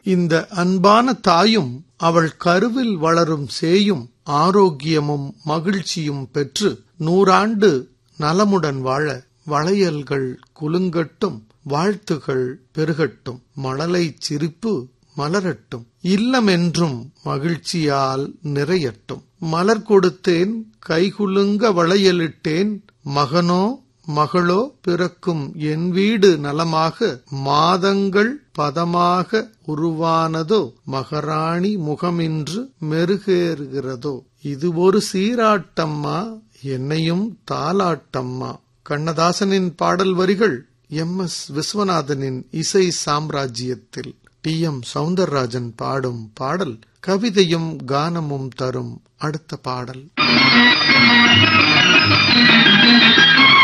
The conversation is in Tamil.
இந்த அன்பான தாயும் அவள் கருவில் வளரும் சேயும் ஆரோக்கியமும் மகிழ்ச்சியும் பெற்று நூறாண்டு நலமுடன் வாழ வளையல்கள் குலுங்கட்டும் வாழ்த்துகள் பெருகட்டும் மழலை சிரிப்பு மலரட்டும் இல்லமென்றும் மகிழ்ச்சியால் நிறையட்டும் மலர் கொடுத்தேன் கைகுலுங்க வளையலிட்டேன் மகனோ மகளோ பிறக்கும் என் வீடு நலமாக மாதங்கள் பதமாக உருவானதோ மகாராணி முகமின்று மெருகேறுகிறதோ இது ஒரு சீராட்டம்மா என்னையும் தாலாட்டம்மா கண்ணதாசனின் பாடல் வரிகள் எம் எஸ் விஸ்வநாதனின் இசை சாம்ராஜ்யத்தில் டி எம் சவுந்தரராஜன் பாடும் பாடல் கவிதையும் கானமும் தரும் அடுத்த பாடல்